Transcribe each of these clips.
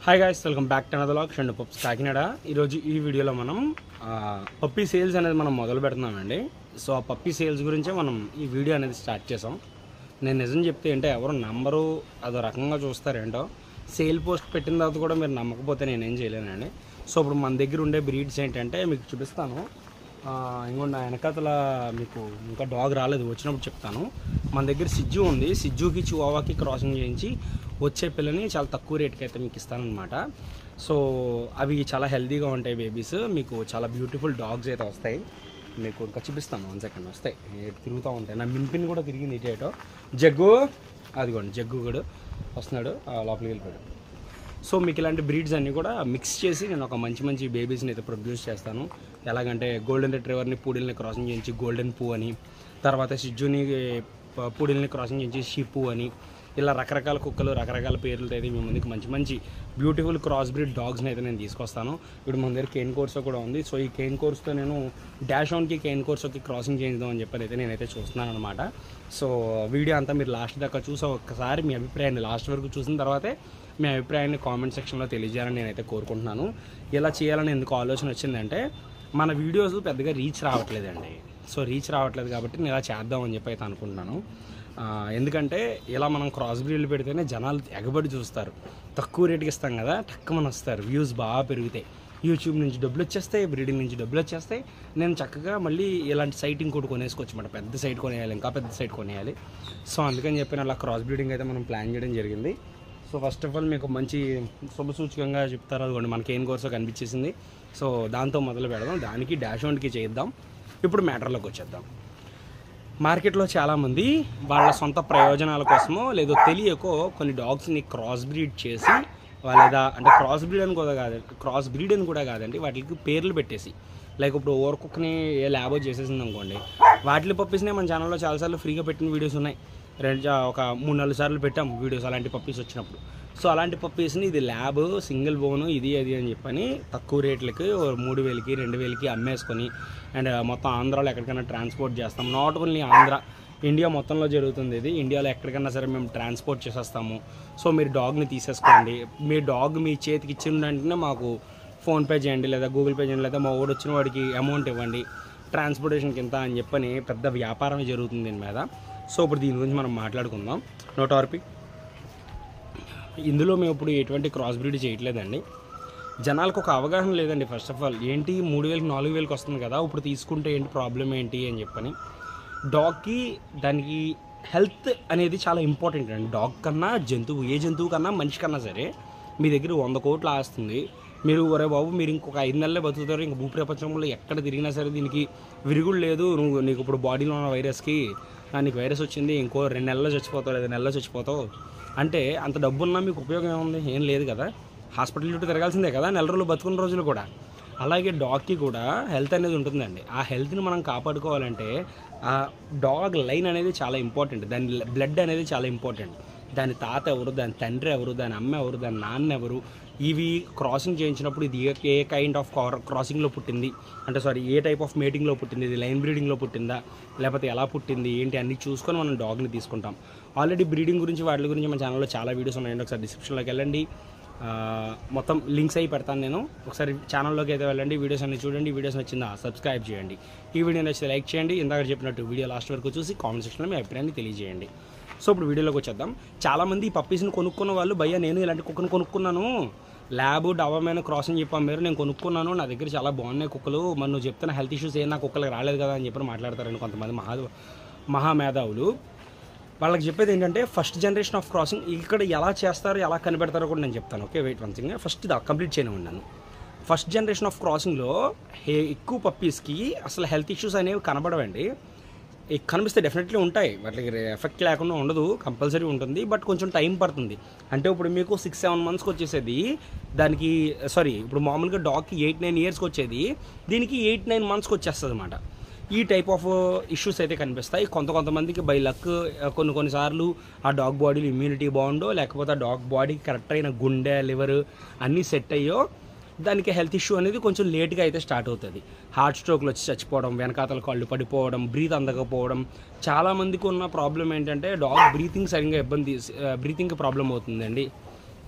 hi guys welcome back to another లాక్ షండ్ pups Kakinada ఈరోజు ఈ వీడియోలో మనం పప్పీ సేల్స్ అనేది మనం మొదలు పెడుతున్నామండి సో ఆ పప్పీ సేల్స్ గురించే మనం ఈ వీడియో అనేది స్టార్ట్ చేసాం నేను నిజం చెప్తే ఏంటో ఎవరు నంబరు అదో రకంగా చూస్తారేంటో సేల్ పోస్ట్ పెట్టిన తర్వాత కూడా మీరు నమ్మకపోతే నేనేం చేయలేనండి సో ఇప్పుడు మన దగ్గర ఉండే బ్రీడ్స్ ఏంటంటే మీకు చూపిస్తాను ఆ, ఇంకోటి నా వెనకాతల మీకు ఇంకా డాగ్ రాలేదు వచ్చినప్పుడు చెప్తాను మన దగ్గర సిజ్జు ఉంది సిజ్జుకి చివావాకి క్రాసింగ్ చేయించి వచ్చే పిల్లని చాలా తక్కువ రేట్కి అయితే మీకు ఇస్తానమాట సో అవి చాలా హెల్తీగా ఉంటాయి బేబీస్ మీకు చాలా బ్యూటిఫుల్ డాగ్స్ అయితే వస్తాయి మీకు ఇంకా చూపిస్తాను వన్ సెకండ్ వస్తాయి ఏ- తిరుగుతూ ఉంటాయి నా మిన్పిన్ కూడా తిరిగింది ఇటు ఏటో జగ్గు అదిగోండి జగ్గు కూడా వస్తున్నాడు ఆ, లోపలికి వెళ్ళిపోయాడు సో మీకు ఇలాంటి బ్రీడ్స్ అన్నీ కూడా మిక్స్ చేసి నేను ఒక మంచి మంచి బేబీస్ని అయితే ప్రొడ్యూస్ చేస్తాను ఎలాగంటే గోల్డెన్ రిట్రీవర్ని పూడిల్ని క్రాసింగ్ చేయించి గోల్డెన్ పూ అని తర్వాత సిజ్జుని ప- పూడిల్ని క్రాసింగ్ చేయించి షిప్పు అని ఇలా రకరకాల కుక్కలు రకరకాల పేర్లతో అయితే మీ ముందుకు మంచి మంచి బ్యూటిఫుల్ క్రాస్ బ్రీడ్ డాగ్స్ని అయితే నేను తీసుకొస్తాను ఇప్పుడు మన దగ్గర కేన్ కోర్సో కూడా ఉంది సో ఈ కేన్ కోర్స్తో నేను డాష్ ఆన్కి కేన్ కోర్సోకి క్రాసింగ్ చేద్దాం అని చెప్పి అయితే నేనైతే చూస్తున్నాను అనమాట సో వీడియో అంతా మీరు లాస్ట్ దాకా చూసి ఒక్కసారి మీ అభిప్రాయాన్ని లాస్ట్ వరకు చూసిన తర్వాతే మీ అభిప్రాయాన్ని కామెంట్ సెక్షన్లో తెలియజేయాలని నేనైతే కోరుకుంటున్నాను ఇలా చేయాలని ఎందుకు ఆలోచన వచ్చిందంటే మన వీడియోస్ పెద్దగా రీచ్ రావట్లేదండి సో రీచ్ రావట్లేదు కాబట్టి నేను ఇలా చేద్దాం అని చెప్పి అయితే అనుకుంటున్నాను ఆ, ఎందుకంటే ఇలా మనం క్రాస్ బ్రీడ్లు పెడితేనే జనాలు ఎగబడి చూస్తారు తక్కువ రేటుకి ఇస్తాం కదా టక్కుమని వస్తారు వ్యూస్ బాగా పెరుగుతాయి యూట్యూబ్ నుంచి డబ్బులు వచ్చేస్తాయి బ్రీడింగ్ నుంచి డబ్బులు వచ్చేస్తాయి నేను చక్కగా మళ్ళీ ఇలాంటి సైట్ ఇంకోటి కొనేసుకోవచ్చు అన్నమాట పెద్ద సైట్ కొనేయాలి ఇంకా పెద్ద సైట్ కొనేయాలి సో అందుకని చెప్పిన అలా క్రాస్ బ్రీడింగ్ అయితే మనం ప్లాన్ చేయడం జరిగింది సో ఫస్ట్ ఆఫ్ ఆల్ మీకు మంచి శుభసూచకంగా చెప్తారు అదిగోండి మనకి ఏం కోర్సో కనిపించేసింది సో దాంతో మొదలు పెడదాం దానికి డాష్ వన్కి చేద్దాం ఇప్పుడు మ్యాటర్లోకి వచ్చేద్దాం మార్కెట్లో చాలామంది వాళ్ళ సొంత ప్రయోజనాల కోసమో లేదో తెలియకో కొన్ని డాగ్స్ని క్రాస్ బ్రీడ్ చేసి వా- లేదా అంటే క్రాస్ బ్రీడ్ అని కూడా కాదు క్రాస్ బ్రీడ్ అని కూడా కాదండి వాటికి పేర్లు పెట్టేసి లైక్ ఇప్పుడు ఓవర్ కుక్ని ఏ ల్యాబో చేసేసింది అనుకోండి వాటిని పప్పీస్నే మన ఛానల్లో చాలాసార్లు ఫ్రీగా పెట్టిన వీడియోస్ ఉన్నాయి రెండు చా- ఒక మూడు నాలుగు సార్లు పెట్టాం వీడియోస్ అలాంటి పప్పీస్ వచ్చినప్పుడు సో అలాంటి పప్పీస్ని ఇది ల్యాబ్ సింగిల్ బోను ఇది అది అని చెప్పని తక్కువ రేట్లకి ఓ మూడు వేలకి రెండు వేలకి అమ్మేసుకొని అండ్ మొత్తం ఆంధ్రాలో ఎక్కడికైనా ట్రాన్స్పోర్ట్ చేస్తాం నాట్ ఓన్లీ ఆంధ్ర ఇండియా మొత్తంలో జరుగుతుంది ఇది ఇండియాలో ఎక్కడికైనా సరే మేము ట్రాన్స్పోర్ట్ చేసేస్తాము సో మీరు డాగ్ని తీసేసుకోండి మీ డాగ్ మీ చేతికి ఇచ్చిన వెంటనే మాకు ఫోన్పే చేయండి లేదా గూగుల్ పే చేయండి లేదా మా ఓడి వచ్చిన వాడికి అమౌంట్ ఇవ్వండి ట్రాన్స్పోర్టేషన్కి ఎంత అని చెప్పని పెద్ద వ్యాపారమే జరుగుతుంది దీని మీద సో ఇప్పుడు దీని గురించి మనం మాట్లాడుకుందాం నో టాపిక్ ఇందులో మేము ఇప్పుడు ఎటువంటి క్రాస్ బ్రీడ్ చేయట్లేదండి జనాలకు ఒక అవగాహన లేదండి ఫస్ట్ ఆఫ్ ఆల్ ఏంటి మూడు వేలకు నాలుగు వేలకు వస్తుంది కదా ఇప్పుడు తీసుకుంటే ఏంటి ప్రాబ్లం ఏంటి అని చెప్పని డాగ్కి దానికి హెల్త్ అనేది చాలా ఇంపార్టెంట్ అండి డాగ్ కన్నా జంతువు ఏ జంతువు కన్నా మనిషి కన్నా సరే మీ దగ్గర వంద కోట్లు ఆస్తుంది మీరు ఒరే బాబు మీరు ఇంకొక ఐదు నెలలే బతుకుతారు ఇంక భూ ప్రపంచంలో ఎక్కడ తిరిగినా సరే దీనికి విరుగుడు లేదు నువ్వు నీకు ఇప్పుడు బాడీలో ఉన్న వైరస్కి "ఆ, నీకు వైరస్ వచ్చింది ఇంకో రెండు నెలల్లో చచ్చిపోతావు లేదా నెలలో చచ్చిపోతావు అంటే అంత డబ్బు ఉన్నా మీకు ఉపయోగం ఏముంది ఏం లేదు కదా హాస్పిటల్ చుట్టూ తిరగాల్సిందే కదా నెల రోజులు బతుకున్న రోజులు కూడా అలాగే డాగ్కి కూడా హెల్త్ అనేది ఉంటుందండి ఆ హెల్త్ని మనం కాపాడుకోవాలంటే ఆ డాగ్ లైన్ అనేది చాలా ఇంపార్టెంట్ దాని బ్లడ్ అనేది చాలా ఇంపార్టెంట్ దాని తాత ఎవరు దాని తండ్రి ఎవరు దాని అమ్మ ఎవరు దాని నాన్న ఎవరు ఇవి క్రాసింగ్ చేయించినప్పుడు ఇది ఏ- ఏ కైండ్ ఆఫ్ క్రాసింగ్లో పుట్టింది అంటే సారీ ఏ టైప్ ఆఫ్ మేటింగ్లో పుట్టింది ఇది లైన్ బ్రీడింగ్లో పుట్టిందా లేకపోతే ఎలా పుట్టింది ఏంటి అన్ని చూసుకొని మనం డాగ్ని తీసుకుంటాం ఆల్రెడీ బ్రీడింగ్ గురించి వాటి గురించి మన ఛానల్లో చాలా వీడియోస్ ఉన్నాయండి ఒకసారి డిస్క్రిప్షన్లోకి వెళ్ళండి ఆ, మొత్తం లింక్స్ అయి పెడతాను నేను ఒకసారి ఛానల్లోకి అయితే వెళ్ళండి వీడియోస్ అన్ని చూడండి వీడియోస్ నచ్చిందా సబ్స్క్రైబ్ చేయండి ఈ వీడియో నచ్చితే లైక్ చేయండి ఇందాక చెప్పినట్టు వీడియో లాస్ట్ వరకు చూసి కామెంట్ సెక్షన్లో మీ అభిప్రాయాన్ని తెలియజేయండి సో ఇప్పుడు వీడియోలోకి వచ్చేద్దాం చాలామంది ఈ పప్పీస్ని కొనుక్కున్న వాళ్ళు భయ్య నేను ఇలాంటి కుక్కను కొనుక్కున్నాను ల్యాబ్ డబమైన క్రాసింగ్ చెప్పాం మీరు నేను కొనుక్కున్నాను నా దగ్గర చాలా బాగున్నాయి కుక్కలు మరి నువ్వు చెప్తున్న హెల్త్ ఇష్యూస్ ఏం నా కుక్కలకు రాలేదు కదా అని చెప్పి మాట్లాడతారండి కొంతమంది మహా మహామేధావులు వాళ్ళకి చెప్పేది ఏంటంటే ఫస్ట్ జనరేషన్ ఆఫ్ క్రాసింగ్ ఇక్కడ ఎలా చేస్తారు ఎలా కనిపెడతారో కూడా నేను చెప్తాను okay wait one thing first ఇది కంప్లీట్ చేయని ఉన్నాను ఫస్ట్ జనరేషన్ ఆఫ్ క్రాసింగ్లో హే ఎక్కువ పప్పీస్కి అసలు హెల్త్ ఇష్యూస్ అనేవి కనబడవండి ఈ కనిపిస్తే డెఫినెట్లీ ఉంటాయి వాటికి ఎఫెక్ట్ లేకుండా ఉండదు కంపల్సరీ ఉంటుంది బట్ కొంచెం టైం పడుతుంది అంటే ఇప్పుడు మీకు సిక్స్ సెవెన్ మంత్స్కి వచ్చేసేది దానికి సారీ ఇప్పుడు మామూలుగా డాగ్కి ఎయిట్ నైన్ ఇయర్స్కి వచ్చేది దీనికి ఎయిట్ నైన్ మంత్స్కి వచ్చేస్తుంది అనమాట ఈ టైప్ ఆఫ్ ఇష్యూస్ అయితే కనిపిస్తాయి కొంత కొంతమందికి బై లక్ కొన్ని కొన్నిసార్లు ఆ డాగ్ బాడీలో ఇమ్యూనిటీ బాగుండో లేకపోతే ఆ డాగ్ బాడీకి కరెక్ట్ అయిన గుండె లివర్ అన్నీ సెట్ అయ్యో దానికి హెల్త్ ఇష్యూ అనేది కొంచెం లేట్గా అయితే స్టార్ట్ అవుతుంది హార్ట్ స్ట్రోక్లు వచ్చి చచ్చిపోవడం వెనకాతల కాళ్ళు పడిపోవడం బ్రీత్ అందకపోవడం చాలామందికి ఉన్న ప్రాబ్లం ఏంటంటే డాగ్ బ్రీతింగ్ సరిగ్గా ఇబ్బంది బ్రీతింగ్ ప్రాబ్లం అవుతుందండి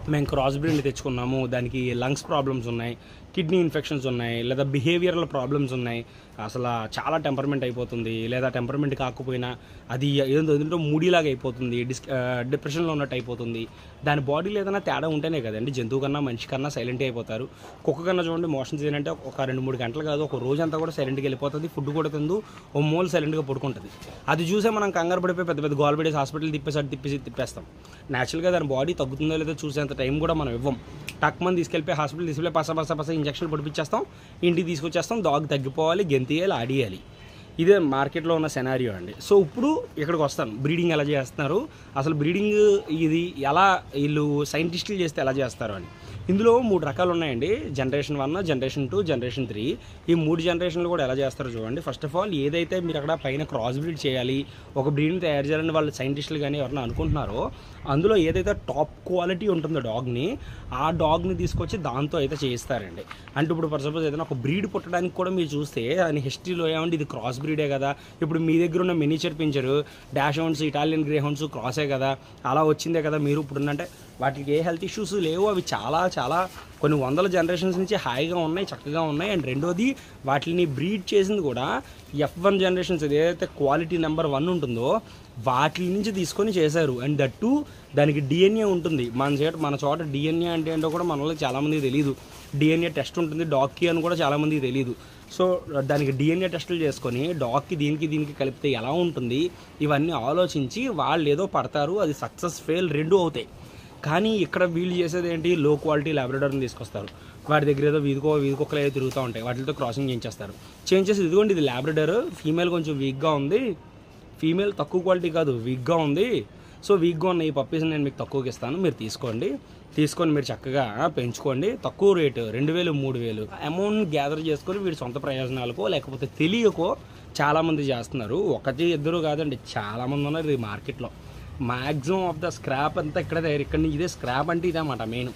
మేము క్రాస్ బ్రీడ్ తెచ్చుకున్నాము దానికి లంగ్స్ ప్రాబ్లమ్స్ ఉన్నాయి కిడ్నీ ఇన్ఫెక్షన్స్ ఉన్నాయి లేదా బిహేవియరల్ ప్రాబ్లమ్స్ ఉన్నాయి అసలు చాలా టెంపర్మెంట్ అయిపోతుంది లేదా టెంపర్మెంట్ కాకపోయినా అది ఏదో ఏంటంటే మూడీలాగా అయిపోతుంది డిస్ డిప్రెషన్లో ఉన్నట్టు అయిపోతుంది దాని బాడీలో ఏదైనా తేడా ఉంటేనే కదండి జంతువు కన్నా మనిషి కన్నా సైలెంట్ అయిపోతారు కుక్క కన్నా చూడండి మోషన్స్ ఏంటంటే ఒక రెండు మూడు గంటలు కాదు ఒక రోజంతా కూడా సైలెంట్గా వెళ్ళిపోతుంది ఫుడ్ కూడా తిందు ఓ మూల సైలెంట్గా పడుకుంటుంది అది చూసే మనం కంగారు పడిపోయి పెద్ద పెద్ద గోల్ పెడేసి హాస్పిటల్ తిప్పేసి అటు తిప్పేసి తిప్పేస్తాం న్యాచురల్గా దాని బాడీ తగ్గుతుందో లేదో చూసేంత టైం కూడా మనం ఇవ్వం టక్ మంది తీసుకెళ్ళిపోయి హాస్పిటల్ తీసుకెళ్ళి పస పస పస ఇంజక్షన్ పడిపించేస్తాం ఇంటికి తీసుకొచ్చేస్తాం డాగ్ తగ్గిపోవాలి గెంతియాలి ఆడియాలి ఇదే మార్కెట్లో ఉన్న సెనారియో అండి సో ఇప్పుడు ఇక్కడికి వస్తాను బ్రీడింగ్ ఎలా చేస్తున్నారు అసలు బ్రీడింగ్ ఇది ఎలా వీళ్ళు సైంటిస్టులు చేస్తే ఎలా చేస్తారు అని ఇందులో మూడు రకాలు ఉన్నాయండి generation one generation two generation three ఈ మూడు జనరేషన్లు కూడా ఎలా చేస్తారో చూడండి ఫస్ట్ ఆఫ్ ఆల్ ఏదైతే మీరు అక్కడ పైన క్రాస్ బ్రీడ్ చేయాలి ఒక బ్రీడ్ని తయారు చేయాలని వాళ్ళు సైంటిస్టులు కానీ ఎవరైనా అనుకుంటున్నారో అందులో ఏదైతే టాప్ క్వాలిటీ ఉంటుందో డాగ్ని ఆ డాగ్ని తీసుకొచ్చి దాంతో అయితే చేయిస్తారండి అంటే ఇప్పుడు ఫర్ సపోజ్ ఏదైనా ఒక బ్రీడ్ పుట్టడానికి కూడా మీరు చూస్తే దాని హిస్టరీలో ఏమంటే ఇది క్రాస్ బ్రీడే కదా ఇప్పుడు మీ దగ్గర ఉన్న miniature pinscher dachshunds Italian greyhounds క్రాసే కదా అలా వచ్చిందే కదా మీరు ఇప్పుడు అంటే వాటికి ఏ హెల్త్ ఇష్యూస్ లేవు అవి చాలా చాలా కొన్ని వందల జనరేషన్స్ నుంచి హాయిగా ఉన్నాయి చక్కగా ఉన్నాయి అండ్ రెండోది వాటిని బ్రీడ్ చేసింది కూడా ఎఫ్ వన్ జనరేషన్స్ ఏదైతే క్వాలిటీ నెంబర్ వన్ ఉంటుందో వాటి నుంచి తీసుకొని చేశారు అండ్ దట్ టు దానికి డిఎన్ఏ ఉంటుంది మన చోట మన చోట డిఎన్ఏ అంటే ఏంటో కూడా మనలో చాలామందికి తెలియదు డిఎన్ఏ టెస్ట్ ఉంటుంది డాగ్కి అని కూడా చాలామందికి తెలియదు సో దానికి డిఎన్ఏ టెస్టులు చేసుకొని డాగ్కి దీనికి దీనికి కలిపితే ఎలా ఉంటుంది ఇవన్నీ ఆలోచించి వాళ్ళు ఏదో పడతారు అది సక్సెస్ ఫెయిల్ రెండు అవుతాయి కానీ ఇక్కడ వీళ్ళు చేసేది ఏంటి లో క్వాలిటీ ల్యాబొరేటరీని తీసుకొస్తారు వాటి దగ్గర ఏదో వీధికో వీధికొక్కలు ఏదో తిరుగుతూ ఉంటాయి వాటితో క్రాసింగ్ చేయించేస్తారు చేంజ్ చేసి ఇదిగోండి ఇది ల్యాబొరేటర్ ఫీమేల్ కొంచెం వీక్గా ఉంది ఫీమేల్ తక్కువ క్వాలిటీ కాదు వీక్గా ఉంది సో వీక్గా ఉన్న ఈ పప్పీస్ నేను మీకు తక్కువకి ఇస్తాను మీరు తీసుకోండి తీసుకొని మీరు చక్కగా పెంచుకోండి తక్కువ రేటు రెండు వేలు మూడు వేలు అమౌంట్ గ్యాదర్ చేసుకొని వీడి సొంత ప్రయోజనాలకో లేకపోతే తెలియకో చాలామంది చేస్తున్నారు ఒకటి ఇద్దరు కాదండి చాలామంది ఉన్నారు ఇది మార్కెట్లో మ్యాక్సిమం ఆఫ్ ద స్క్రాప్ అంతా ఇక్కడ తయారు ఇక్కడ నుంచి ఇదే స్క్రాప్ అంటే ఇదే అన్నమాట మెయిన్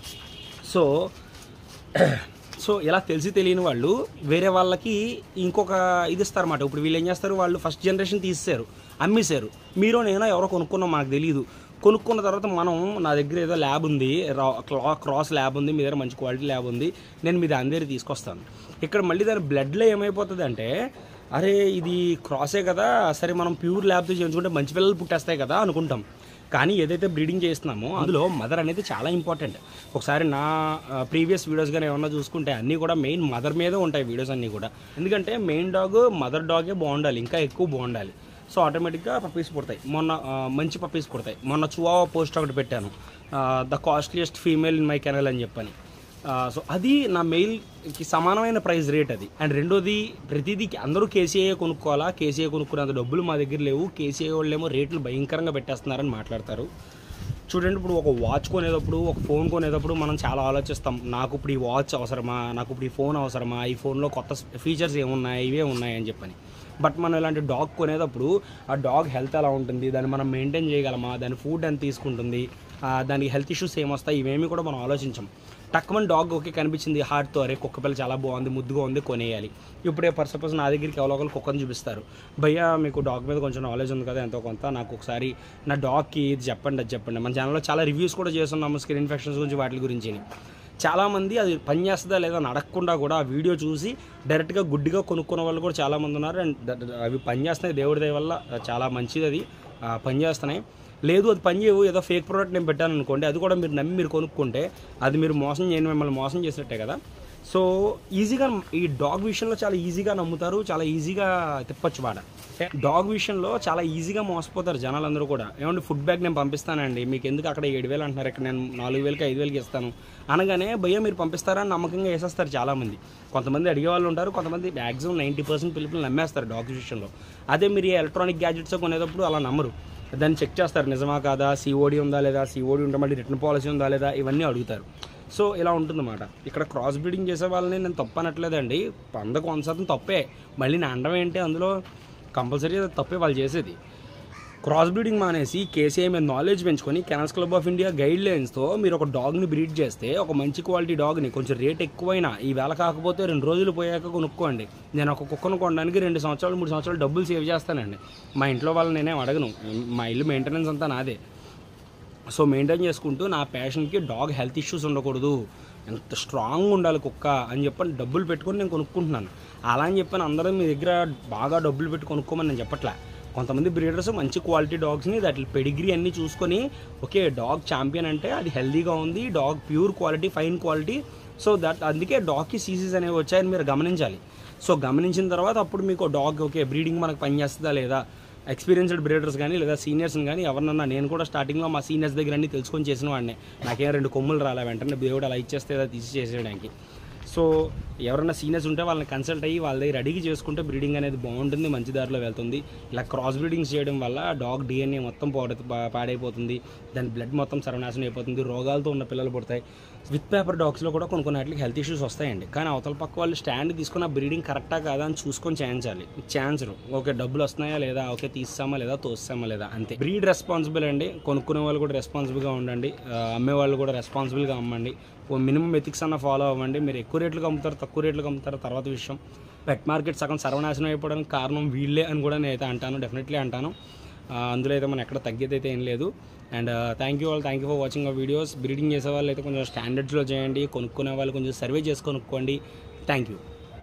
సో సో ఇలా తెలిసి తెలియని వాళ్ళు వేరే వాళ్ళకి ఇంకొక ఇది ఇస్తారన్నమాట ఇప్పుడు వీళ్ళు ఏం చేస్తారు వాళ్ళు ఫస్ట్ జనరేషన్ తీసేశారు అమ్మేశారు మీరు నేను ఎవరో కొనుక్కున్నాం మాకు తెలియదు కొనుక్కున్న తర్వాత మనం నా దగ్గర ఏదో ల్యాబ్ ఉంది రా- క్లా- క్రాస్ ల్యాబ్ ఉంది మీ దగ్గర మంచి క్వాలిటీ ల్యాబ్ ఉంది నేను మీ దాని దగ్గర తీసుకొస్తాను ఇక్కడ మళ్ళీ దాని బ్లడ్లో ఏమైపోతుంది అంటే అరే ఇది క్రాసే కదా సరే మనం ప్యూర్ ల్యాబ్తో చేయించుకుంటే మంచి పిల్లలు పుట్టేస్తాయి కదా అనుకుంటాం కానీ ఏదైతే బ్రీడింగ్ చేస్తున్నామో అందులో మదర్ అనేది చాలా ఇంపార్టెంట్ ఒకసారి నా ప్రీవియస్ వీడియోస్ కానీ ఏమన్నా చూసుకుంటే అన్నీ కూడా మెయిన్ మదర్ మీదే ఉంటాయి వీడియోస్ అన్నీ కూడా ఎందుకంటే మెయిన్ డాగ్ మదర్ డాగే బాగుండాలి ఇంకా ఎక్కువ బాగుండాలి సో ఆటోమేటిక్గా పప్పీస్ పుడతాయి మొన్న ఆ, మంచి పప్పీస్ పుడతాయి మొన్న చువా పోస్ట్ ఒకటి పెట్టాను the costliest female in my kennel అని చెప్పని సో అది నా మెయిల్కి సమానమైన ప్రైస్ రేట్ అది అండ్ రెండోది ప్రతిదీ అందరూ కేసీఐ కొనుక్కోవాలా కేసీఐ కొనుక్కునేంత డబ్బులు మా దగ్గర లేవు కేసీఐ వాళ్ళేమో రేట్లు భయంకరంగా పెట్టేస్తున్నారని మాట్లాడతారు చూడండి ఇప్పుడు ఒక వాచ్ కొనేటప్పుడు ఒక ఫోన్ కొనేటప్పుడు మనం చాలా ఆలోచిస్తాం నాకు ఇప్పుడు ఈ వాచ్ అవసరమా నాకు ఇప్పుడు ఈ ఫోన్ అవసరమా ఈ ఫోన్లో కొత్త ఫీచర్స్ ఏమున్నాయి ఇవే ఉన్నాయి అని చెప్పని బట్ మనం ఇలాంటి డాగ్ కొనేటప్పుడు ఆ డాగ్ హెల్త్ ఎలా ఉంటుంది దాన్ని మనం మెయింటైన్ చేయగలమా దాని ఫుడ్ ఎంత తీసుకుంటుంది ఆ, దానికి హెల్త్ ఇష్యూస్ ఏమొస్తాయి ఇవేమీ కూడా మనం ఆలోచించాం టక్మన్ డాగ్ ఓకే కనిపించింది హార్ట్తో అరే కుక్క పిల్ల చాలా బాగుంది ముద్దుగా ఉంది కొనేయాలి ఇప్పుడే ఫర్ సపోజ్ నా దగ్గరికి ఎవరో ఒకరు కుక్కను చూపిస్తారు భయ్యా మీకు డాగ్ మీద కొంచెం నాలెడ్జ్ ఉంది కదా ఎంతో కొంత నాకు ఒకసారి నా డాగ్కి ఇది చెప్పండి అది చెప్పండి మన ఛానల్లో చాలా రివ్యూస్ కూడా చేస్తున్నాము స్కిన్ ఇన్ఫెక్షన్స్ గురించి వాటి గురించి చాలామంది అది పని చేస్తుందా లేదా అని అడగకుండా కూడా ఆ వీడియో చూసి డైరెక్ట్గా గుడ్డిగా కొనుక్కున్న వాళ్ళు కూడా చాలామంది ఉన్నారు అండ్ ద- ద- అవి పని చేస్తున్నాయి దేవుడి దయ వల్ల చాలా మంచిది అది ఆ, పని చేస్తున్నాయి లేదు అది పని చేయవు ఏదో ఫేక్ ప్రోడక్ట్ నేను పెట్టాను అనుకోండి అది కూడా మీరు నమ్మి మీరు కొనుక్కుంటే అది మీరు మోసం చేయని మిమ్మల్ని మోసం చేసినట్టే కదా సో ఈజీగా ఈ డాగ్ విషయంలో చాలా ఈజీగా నమ్ముతారు చాలా ఈజీగా తిప్పొచ్చు వాడ డాగ్ విషయంలో చాలా ఈజీగా మోసపోతారు జనాలందరూ కూడా ఏమంటే ఫుడ్ బ్యాగ్ నేను పంపిస్తానండి మీకు ఎందుకు అక్కడ ఏడు వేలు అంటున్నారు ఇక్కడ నేను నాలుగు వేలకి ఐదు వేలకి ఇస్తాను అనగానే భయ్య మీరు పంపిస్తారా అని నమ్మకంగా వేసేస్తారు చాలామంది కొంతమంది అడిగే వాళ్ళు ఉంటారు కొంతమంది మ్యాక్సిమం నైంటీ పర్సెంట్ పిలుపులు నమ్మేస్తారు డాగ్ విషయంలో అదే మీరు ఎలక్ట్రానిక్ గ్యాజెట్స్ కొనేటప్పుడు అలా నమ్మరు దాన్ని చెక్ చేస్తారు నిజమా కాదా సిఓడి ఉందా లేదా సిఓడి ఉంటే మళ్ళీ రిటర్న్ పాలసీ ఉందా లేదా ఇవన్నీ అడుగుతారు సో ఇలా ఉంటుందన్నమాట ఇక్కడ క్రాస్ బ్రీడింగ్ చేసే వాళ్ళని నేను తప్పు అనట్లేదండి వందకు వంద శాతం తప్పే మళ్ళీ నా అండం ఏంటి అందులో కంపల్సరీ అది తప్పే వాళ్ళు చేసేది క్రాస్ బ్రీడింగ్ మానేసి కేసీఐ మీద నాలెడ్జ్ పెంచుకొని కెనల్స్ క్లబ్ ఆఫ్ ఇండియా గైడ్ లైన్స్తో మీరు ఒక డాగ్ని బ్రీడ్ చేస్తే ఒక మంచి క్వాలిటీ డాగ్ని కొంచెం రేట్ ఎక్కువైనా ఈ వేళ కాకపోతే రెండు రోజులు పోయాక కొనుక్కోండి నేను ఒక కుక్కను కొనడానికి రెండు సంవత్సరాలు మూడు సంవత్సరాలు డబ్బులు సేవ్ చేస్తానండి మా ఇంట్లో వాళ్ళని నేనేం అడగను మా ఇల్లు మెయింటెనెన్స్ అంతా నాదే సో మెయింటైన్ చేసుకుంటూ నా ప్యాషన్కి డాగ్ హెల్త్ ఇష్యూస్ ఉండకూడదు ఎంత స్ట్రాంగ్ ఉండాలి కుక్క అని చెప్పని డబ్బులు పెట్టుకొని నేను కొనుక్కుంటున్నాను అలా అని చెప్పని అందరూ మీ దగ్గర బాగా డబ్బులు పెట్టి కొనుక్కోమని నేను చెప్పట్లే కొంతమంది బ్రీడర్స్ మంచి క్వాలిటీ డాగ్స్ని దాటి పెడిగ్రీ అన్నీ చూసుకొని ఓకే డాగ్ ఛాంపియన్ అంటే అది హెల్దీగా ఉంది dog pure quality fine quality so that అందుకే డాగ్కి సీసీస్ అనేవి వచ్చాయని మీరు గమనించాలి సో గమనించిన తర్వాత అప్పుడు మీకు డాగ్ ఓకే బ్రీడింగ్ మనకు పనిచేస్తుందా లేదా ఎక్స్పీరియన్స్డ్ బ్రీడర్స్ కానీ లేదా సీనియర్స్ని కానీ ఎవరినన్నా నేను కూడా స్టార్టింగ్లో మా సీనియర్స్ దగ్గర అన్ని తెలుసుకొని చేసిన వాడిని నాకేం రెండు కొమ్ములు రాలే వెంటనే దేవుడు అలా ఇచ్చేస్తే ఏదో తీసి చేసేయడానికి సో ఎవరైనా సీనియర్స్ ఉంటే వాళ్ళని కన్సల్ట్ అయ్యి వాళ్ళ దగ్గర అడిగి చేసుకుంటే బ్రీడింగ్ అనేది బాగుంటుంది మంచి దారిలో వెళ్తుంది ఇలా క్రాస్ బ్రీడింగ్స్ చేయడం వల్ల డాగ్ డిఎన్ఏ మొత్తం పాడ పా- పాడైపోతుంది దాని బ్లడ్ మొత్తం సర్వనాశనం అయిపోతుంది రోగాలతో ఉన్న పిల్లలు పుడతాయి విత్ పేపర్ డాగ్స్లో కూడా కొన్ని కొన్ని వాటికి హెల్త్ ఇష్యూస్ వస్తాయండి కానీ అవతల పక్క వాళ్ళు స్టాండ్ తీసుకున్న బ్రీడింగ్ కరెక్టా కాదా అని చూసుకొని చేయించాలి ఛాన్స్ ఓకే డబ్బులు వస్తున్నాయా లేదా ఓకే తీస్తామా లేదా తోస్తామా లేదా అంతే బ్రీడ్ రెస్పాన్సిబుల్ అండి కొనుక్కునే వాళ్ళు కూడా రెస్పాన్సిబుల్గా ఉండండి ఆ, అమ్మే వాళ్ళు కూడా రెస్పాన్సిబుల్గా అమ్మండి ఓ మినిమం ఎథిక్స్ అన్న ఫాలో అవ్వండి మీరు ఎక్కువ రేట్లకు అమ్ముతారు తక్కువ రేట్లకు అమ్ముతారు తర్వాత విషయం పెట్ మార్కెట్ సగం సర్వనాశనం అయిపోవడానికి కారణం వీళ్ళే అని కూడా నేనైతే అంటాను డెఫినెట్లీ అంటాను ఆ, అందులో అయితే మనం ఎక్కడ తగ్గేది అయితే ఏం లేదు and thank you all thank you for watching ఆ వీడియోస్ బ్రీడింగ్ చేసే వాళ్ళు అయితే కొంచెం స్టాండర్డ్స్లో చేయండి కొనుక్కునే వాళ్ళు కొంచెం సర్వే చేసి కొనుక్కోండి థ్యాంక్ యూ